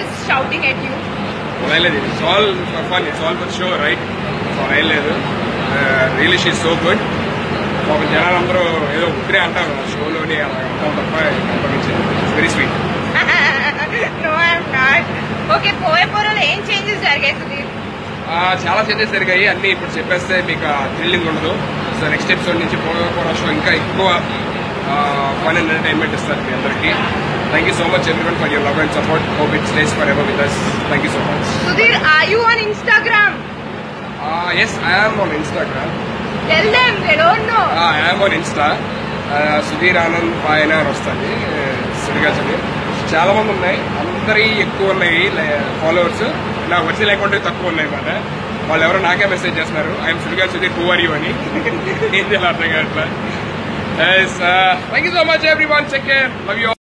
is shouting at you. లేదు it's all for fun it's all for show right so ఏం లేదు really she so good ఒక జనాలు అందరూ ఏదో ఉత్తరే అంటారు షోలోని అలా అంటాం తప్ప it's very sweet no, I'm not. Okay, పోయే పోరలో ఏం చేంజెస్ జరిగాయి సుధీర్ చాలా చేంజెస్ జరిగాయి అన్ని ఇప్పుడు చెప్పేస్తే మీకు థ్రిల్లింగ్ ఉండదు సో నెక్స్ట్ ఎపిసోడ్ నుంచి పోరా షో ఇంకా ఎక్కువ ఫన్ అండ్ ఎంటర్టైన్మెంట్ ఇస్తారు మీ అందరికీ thank you so much everyone for your love and support hope it stays forever with us thank you so much Sudheer are you on Instagram? Yes I'm on Instagram Tell them, they don't know. I'm on Insta Sudheer Anand పాయన అని వస్తుంది సుడిగా సుధీర్ చాలా మంది ఉన్నాయి అందరి ఎక్కువ ఉన్నాయి followers నా ఒరిజినల్ అకౌంట్ తక్కువ ఉన్నాయి మాట వాళ్ళు ఎవరో నాకే మెసేజ్ చేస్తున్నారు ఐఎమ్ సుడిగా సుధీర్ హూ ఆర్ యూ అని ఏం చేయాలి అర్థం కావట్లా thank you so much everyone check care love you